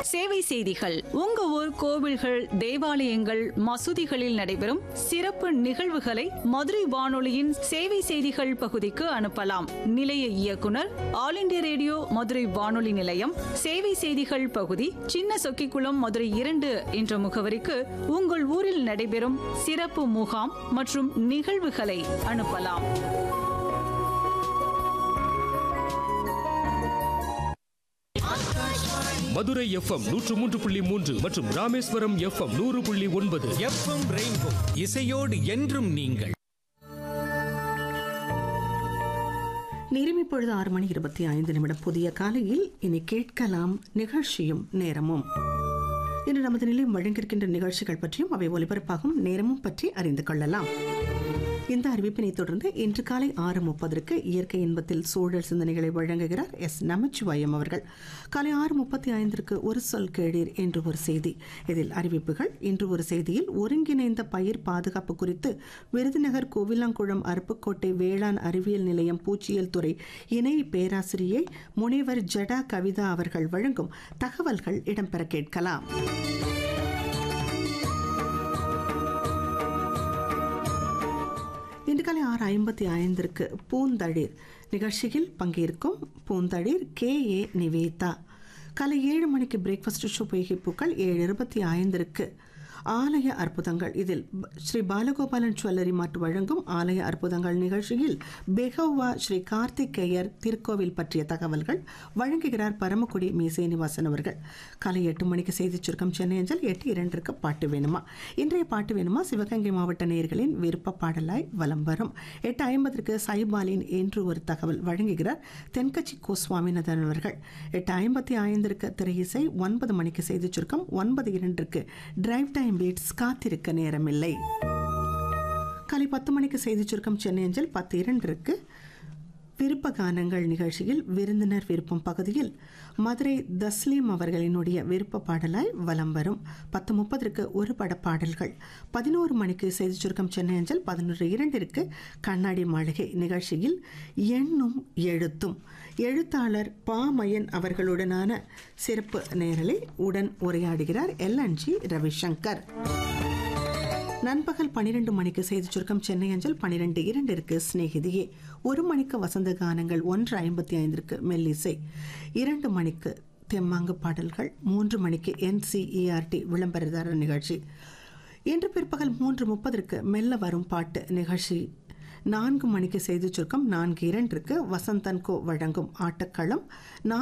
சேவை செய்திகள் உங்க ஊர் கோவில்கள் தேவாலயங்கள் மசூதிகளில் நடைபெறும் சிறப்பு நிகழ்வுகளை மதுரை வானொலியின் சேவை செய்திகள் பகுதிக்கு அனுப்பலாம் நிலைய இயக்குனர் ஆல் இண்டியா ரேடியோ மதுரை வானொலி நிலையம் சேவை செய்திகள் பகுதி சின்ன சொக்கிக்குளம் மதுரை இரண்டு என்ற முகவரிக்கு உங்கள் ஊரில் நடைபெறும் சிறப்பு முகாம் மற்றும் நிகழ்வுகளை அனுப்பலாம் மதுரை எஃப்எம் நூற்று மூன்று புள்ளி மூன்று மற்றும் ராமேஸ்வரம் எஃப்எம் நூறு புள்ளி ஒன்பது எஃப்எம் ரெயின்போ இசையோடு என்றும் நீங்கள் நேரம் இப்பொழுது ஆறு மணி இருபத்தி ஐந்து நிமிடம் புதிய காலையில் இனி கேட்கலாம் நிகழ்ச்சியும் நேரமும் இன்று நமது நிலையம் வழங்கியிருக்கின்ற நிகழ்ச்சிகள் பற்றியும் அவை ஒலிபரப்பாகும் நேரமும் பற்றி அறிந்து கொள்ளலாம் இந்த அறிவிப்பினை தொடர்ந்து இன்று காலை ஆறு முப்பதற்கு இயற்கை இன்பத்தில் சூழல் சிந்தனைகளை வழங்குகிறார் எஸ் நமச்சிவாயம் அவர்கள் காலை ஆறு முப்பத்தி ஐந்திற்கு ஒரு சொல் கேளீர் என்று ஒரு செய்தி இதில் அறிவிப்புகள் இன்று ஒரு செய்தியில் ஒருங்கிணைந்த பயிர் பாதுகாப்பு குறித்து விருதுநகர் கோவிலாங்குளம் அருப்புக்கோட்டை வேளாண் அறிவியல் நிலையம் பூச்சியல் துறை இணை பேராசிரியை முனைவர் ஜடா கவிதா அவர்கள் வழங்கும் தகவல்கள் இடம்பெற கேட்கலாம் இன்று காலை ஆறு ஐம்பத்தி ஐந்திற்கு பூந்தளிர் நிகழ்ச்சியில் பங்கேற்கும் பூந்தளிர் கே ஏ நிவேதா காலை ஏழு மணிக்கு பிரேக்ஃபாஸ்ட் ஷோ பூக்கள் ஏழு இருபத்தி ஐந்திற்கு ஆலய அற்புதங்கள் இதில் ப- ஸ்ரீ பாலகோபாலன் ஜுவல்லரி மார்ட் வழங்கும் ஆலய அற்புதங்கள் நிகழ்ச்சியில் பெகோவா ஸ்ரீ கார்த்திகேயர் திருக்கோவில் பற்றிய தகவல்கள் வழங்குகிறார் பரமக்குடி மீ சீனிவாசன் அவர்கள் காலை எட்டு மணிக்கு செய்தி சுருக்கம் சென்னை அஞ்சல் எட்டு இரண்டிற்கு பாட்டு வேணுமா இன்றைய பாட்டு வேணுமா சிவகங்கை மாவட்ட நேயர்களின் விருப்ப பாடலாய் வலம் வரும் எட்டு ஐம்பதற்கு சைபாலின் என்று ஒரு தகவல் வழங்குகிறார் தென்கட்சி கோ சுவாமிநாதன் அவர்கள் எட்டு ஐம்பத்தி ஐந்திற்கு திரையிசை ஒன்பது மணிக்கு செய்தி சுருக்கம் ஒன்பது இரண்டிற்கு டிரைவ் டைம் பீட்ஸ் காத்திருக்க நேரமில்லை காலை பத்து மணிக்கு செய்தி சுருக்கம் சென்னை அஞ்சல் பத்து இரண்டிற்கு விருப்ப கானங்கள் நிகழ்ச்சியில் விருந்தினர் விருப்பம் பகுதியில் மதுரை தஸ்லீம் அவர்களினுடைய விருப்ப பாடலாய் வலம் வரும் பத்து முப்பதற்கு ஒரு பட பாடல்கள் பதினோரு மணிக்கு செய்தி சுருக்கம் சென்னை அஞ்சல் பதினொரு இரண்டிற்கு கண்ணாடி மாளிகை நிகழ்ச்சியில் எண்ணும் எழுத்தும் எழுத்தாளர் பாமயன் அவர்களுடனான சிறப்பு நேரலை உடன் உரையாடுகிறார் எல்என்ஜி ரவிசங்கர் நண்பகல் பன்னிரண்டு மணிக்கு செய்தி சுருக்கம் சென்னை அஞ்சல் பன்னிரெண்டு இரண்டிற்கு சிநேகிதியே ஒரு மணிக்கு வசந்த கானங்கள் ஒன்று ஐம்பத்தி ஐந்திற்கு மெல்லிசை இரண்டு மணிக்கு தெம்மாங்கு பாடல்கள் மூன்று மணிக்கு என்சிஇஆர்டி விளம்பரதாரர் நிகழ்ச்சி இன்று பிற்பகல் மூன்று முப்பதற்கு மெல்ல வரும் பாட்டு நிகழ்ச்சி நான்கு மணிக்கு செய்தி சுருக்கம் நான்கு இரண்டிற்கு வசந்தன் கோ வழங்கும் ஆட்டக்களம்